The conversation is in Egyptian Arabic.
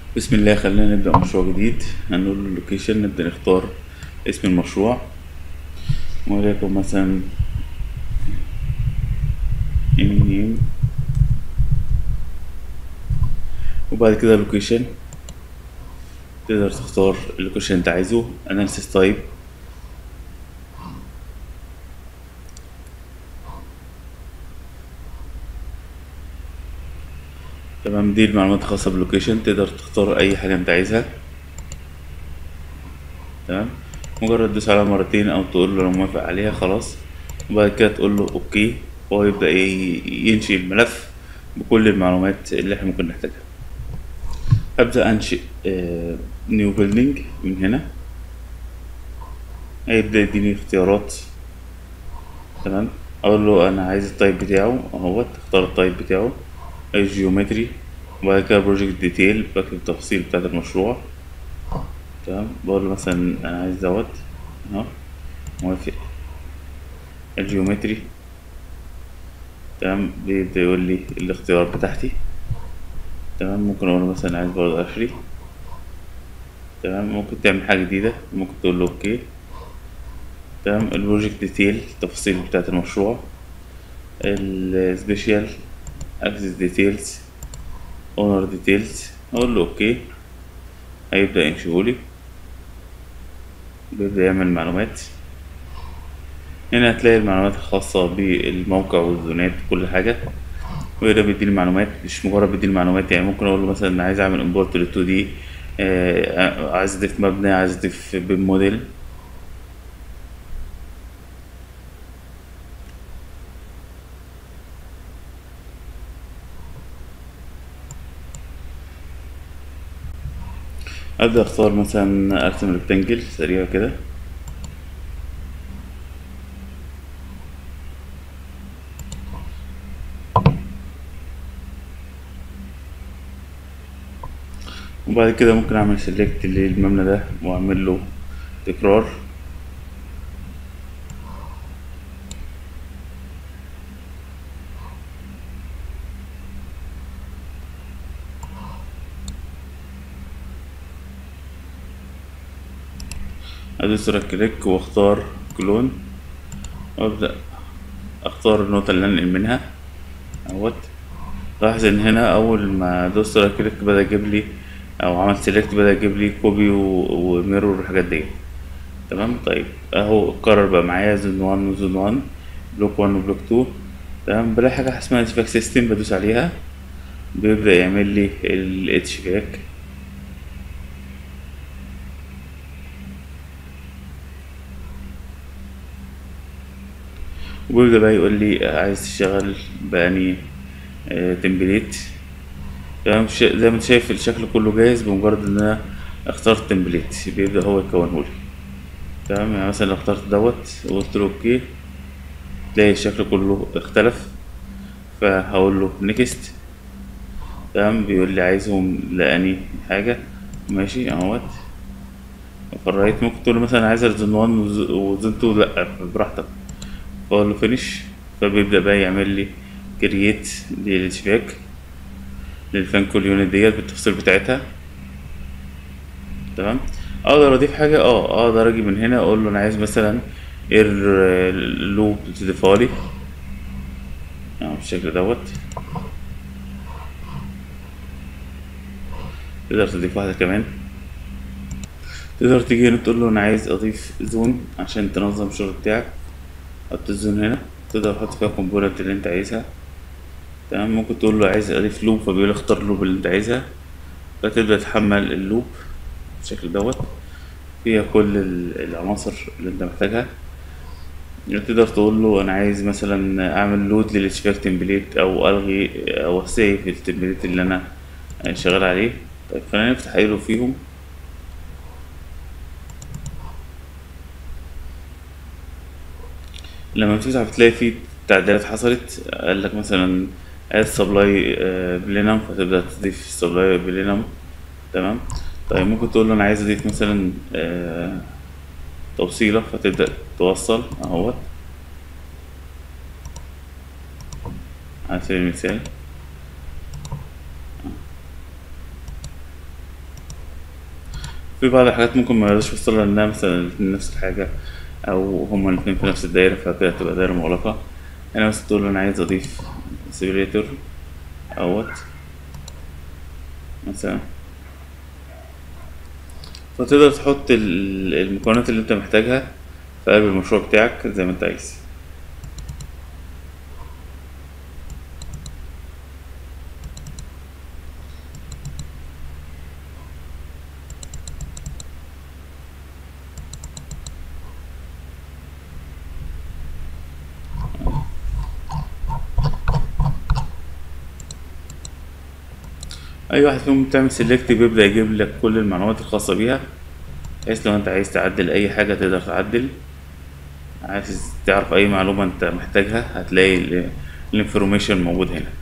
بسم الله خلينا نبدأ مشروع جديد هنقول له اللوكيشن نبدأ نختار اسم المشروع وليكن مثلا نيم وبعد كده اللوكيشن تقدر تختار اللوكيشن انت عايزه اناليسيس تايب تمام دي المعلومات الخاصة باللوكيشن تقدر تختار أي حاجة أنت عايزها تمام مجرد تدوس عليها مرتين أو تقول له أنا موافق عليها خلاص وبعد كده تقول له أوكي وهو يبدأ ي- ينشئ الملف بكل المعلومات اللي احنا ممكن نحتاجها أبدأ أنشئ نيو بيلدينج من هنا هيبدأ يديني اختيارات تمام أقول له أنا عايز التايب بتاعه أهوت اختار التايب بتاعه الجيومتري وبعد كده بروجكت ديتيل بكتب التفاصيل بتاعة المشروع تمام بقول له مثلا أنا عايز دوت أهو موافق الجيومتري تمام بيبدأ يقول لي الاختيار بتاعتي تمام ممكن أقول له مثلا عايز برضه أشري تمام ممكن تعمل حاجة جديدة ممكن تقول له أوكي تمام البروجكت ديتيل التفاصيل بتاعة المشروع السبيشال اكسس ديتيلز اونر ديتيلز اقول له اوكي هيبدأ ينشئهولي بيبدأ يعمل معلومات هنا هتلاقي المعلومات الخاصة بالموقع والزونات كل حاجة ويقدر بيديني معلومات مش مجرد بيديني معلومات يعني ممكن اقول له مثلا عايز اعمل امبورت لل 2 دي عايز اضيف مبنى عايز اضيف بيم موديل ابدا اختار مثلا ارسم ريكتانجل سريع كده وبعد كده ممكن اعمل سيلكت للمبنى ده واعمل له تكرار ادوس رايت كليك واختار كلون وابدا اختار النقطة اللي انقل منها اهوت لاحظ ان هنا اول ما دوست رايت كليك بدا يجيب لي او عملت سيلكت بدا يجيب لي كوبي وميرور والحاجات دي تمام طيب اهو قرر بقى معايا زون 1 وزون 1 بلوك 1 وبلوك 2 تمام بلاقي حاجة اسمها اتشفاك سيستم بدوس عليها بيبدأ يعمل لي الاتشفاك وبيبدأ بقى يقول لي عايز تشتغل بأني آه تمبليت تمام ش- زي ما انت شايف الشكل كله جاهز بمجرد ان انا اخترت تمبليت بيبدأ هو يكونه لي تمام يعني مثلا لو اخترت دوت وقلت له اوكي تلاقي الشكل كله اختلف فهقول له نيكست تمام بيقول لي عايزهم لأني حاجة ماشي اهوت فالرايت ممكن تقول له مثلا عايز زون 1 وز- وزون 2 لأ براحتك فاقول له فينيش فبيبدأ بقى يعمل لي كرييت للشباك للفانكول يونت ديت بالتفاصيل بتاعتها تمام اقدر اضيف حاجة اه اقدر اجي من هنا اقول له انا عايز مثلا اير لوب تضيفها لي اه بالشكل دوت تقدر تضيف واحدة كمان تقدر تيجي هنا تقول له انا عايز اضيف زون عشان تنظم الشغل بتاعك حط الزون هنا تقدر تحط فيها الكومبوننت اللي انت عايزها تمام ممكن تقول له عايز اضيف لوب فبيقول لك اختار اللوب اللي انت عايزها فتبدأ تحمل اللوب بالشكل دوت فيها كل ال- العناصر اللي انت محتاجها تقدر تقول له انا عايز مثلا اعمل لود للاشفاك تمبليت او الغي او اسيف التمبليت اللي انا شغال عليه طيب خلينا نفتح ايلو فيهم لما بتفتح بتلاقي فيه تعديلات حصلت قال لك مثلا اد سبلاي بلينم فتبدأ تضيف سبلاي بلينم تمام طيب ممكن تقول له انا عايز اضيف مثلا آه، توصيلة فتبدأ توصل اهوت على سبيل المثال في بعض الحاجات ممكن ما يقدرش يوصلها لأنها مثلا الاتنين نفس الحاجة أو هما الاتنين في نفس الدايرة فكده تبقى دايرة مغلقة هنا بس تقول أنا عايز أضيف سيبريتور أهوت مثلا فتقدر تحط ال- المكونات اللي انت محتاجها في قلب المشروع بتاعك زي ما انت عايز اي واحد فيهم بتعمل سيلكت بيبدأ يجيب لك كل المعلومات الخاصة بيها بحيث لو انت عايز تعدل اي حاجة تقدر تعدل عايز تعرف اي معلومة انت محتاجها هتلاقي الانفورميشن موجود هنا